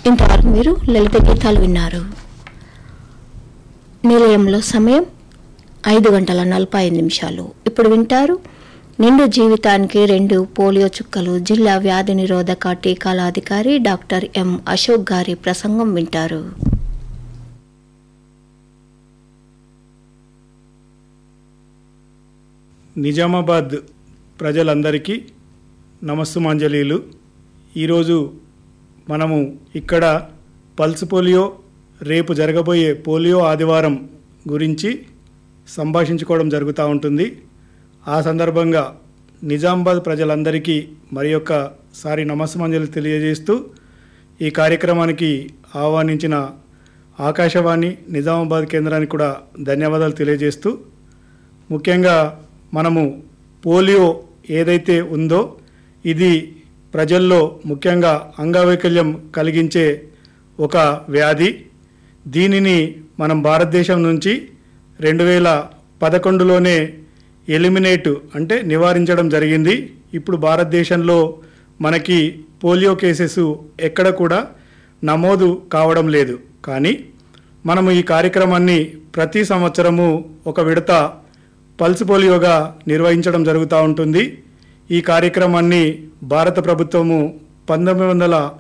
ఇంతవరకు మీరు లలిత గీతాలు విన్నారు నిలయంలో సమయం ఐదు గంటల నలభై ఐదు నిమిషాలు ఇప్పుడు వింటారు నిండు జీవితానికి రెండు పోలియో చుక్కలు జిల్లా వ్యాధి నిరోధక టీకాల అధికారి డాక్టర్ ఎం అశోక్ గారి ప్రసంగం వింటారు నిజామాబాద్ ప్రజలందరికీ నమస్సుమాంజలీలు ఈరోజు మనము ఇక్కడ పల్స్ పోలియో రేపు జరగబోయే పోలియో ఆదివారం గురించి సంభాషించుకోవడం జరుగుతూ ఉంటుంది ఆ సందర్భంగా నిజామాబాద్ ప్రజలందరికీ మరి ఒక్కసారి నమస్సుమాంజలి తెలియజేస్తూ ఈ కార్యక్రమానికి ఆహ్వానించిన ఆకాశవాణి నిజామాబాద్ కేంద్రానికి కూడా ధన్యవాదాలు తెలియజేస్తూ ముఖ్యంగా మనము పోలియో ఏదైతే ఉందో ఇది ప్రజల్లో ముఖ్యంగా అంగవైకల్యం కలిగించే ఒక వ్యాధి దీనిని మనం భారతదేశం నుంచి రెండు వేల పదకొండులోనే ఎలిమినేట్ అంటే నివారించడం జరిగింది ఇప్పుడు భారతదేశంలో మనకి పోలియో కేసెస్ ఎక్కడ కూడా నమోదు కావడం లేదు కానీ మనము ఈ కార్యక్రమాన్ని ప్రతి సంవత్సరము ఒక విడత పల్స్ పోలియోగా నిర్వహించడం జరుగుతూ ఉంటుంది ఈ కార్యక్రమాన్ని భారత ప్రభుత్వము పంతొమ్మిది వందల